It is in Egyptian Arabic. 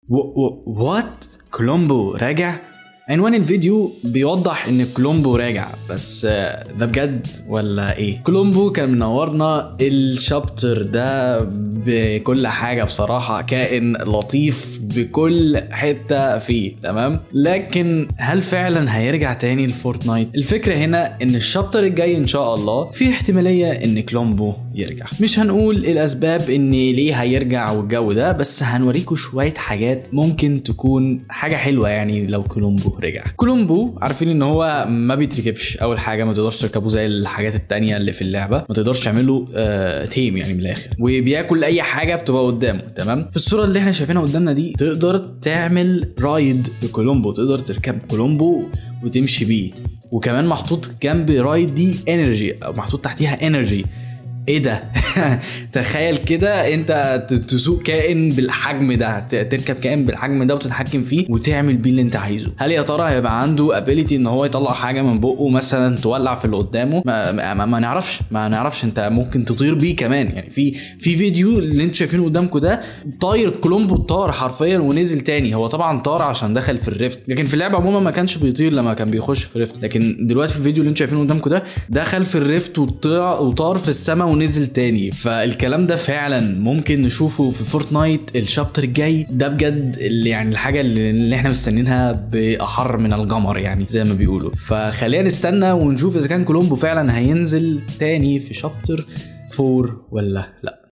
وات كولومبو راجع عنوان الفيديو بيوضح ان كولومبو راجع بس آه، ده بجد ولا ايه كولومبو كان منورنا الشابتر ده بكل حاجه بصراحه كائن لطيف بكل حته فيه تمام لكن هل فعلا هيرجع تاني لفورتنايت الفكره هنا ان الشابتر الجاي ان شاء الله في احتماليه ان كولومبو يرجع مش هنقول الاسباب ان ليه هيرجع والجو ده بس هنوريكم شويه حاجات ممكن تكون حاجه حلوه يعني لو كولومبو رجع كولومبو عارفين ان هو ما بيتركبش اول حاجه ما تقدرش تركبه زي الحاجات التانية اللي في اللعبه ما تقدرش تعمله آه تيم يعني من الاخر وبياكل اي حاجه بتبقى قدامه تمام في الصوره اللي احنا شايفينها قدامنا دي تقدر تعمل رايد بكولومبو تقدر تركب كولومبو وتمشي بيه وكمان محطوط جنب رايد دي انرجي او محطوط تحتيها انرجي ايه ده تخيل كده انت ت- تسوق كائن بالحجم ده ت- تركب كائن بالحجم ده وتتحكم فيه وتعمل بيه اللي انت عايزه هل يا ترى هيبقى عنده ابيليتي ان هو يطلع حاجه من بقه مثلا تولع في اللي قدامه ما, ما, ما, ما نعرفش ما نعرفش انت ممكن تطير بيه كمان يعني في في فيديو اللي انتوا شايفينه قدامكم ده طاير كولومبو طار حرفيا ونزل تاني هو طبعا طار عشان دخل في الريفت لكن في اللعبه عموما ما كانش بيطير لما كان بيخش في الريفت لكن دلوقتي في الفيديو اللي انتوا شايفينه قدامكم ده دخل في الريفت وطلع وطار في السماء ونزل تاني فالكلام ده فعلا ممكن نشوفه في فورتنايت الشابتر الجاي ده بجد اللي يعني الحاجه اللي اللي احنا مستنينها باحر من القمر يعني زي ما بيقولوا فخلينا نستنى ونشوف اذا كان كولومبو فعلا هينزل تاني في شابتر 4 ولا لا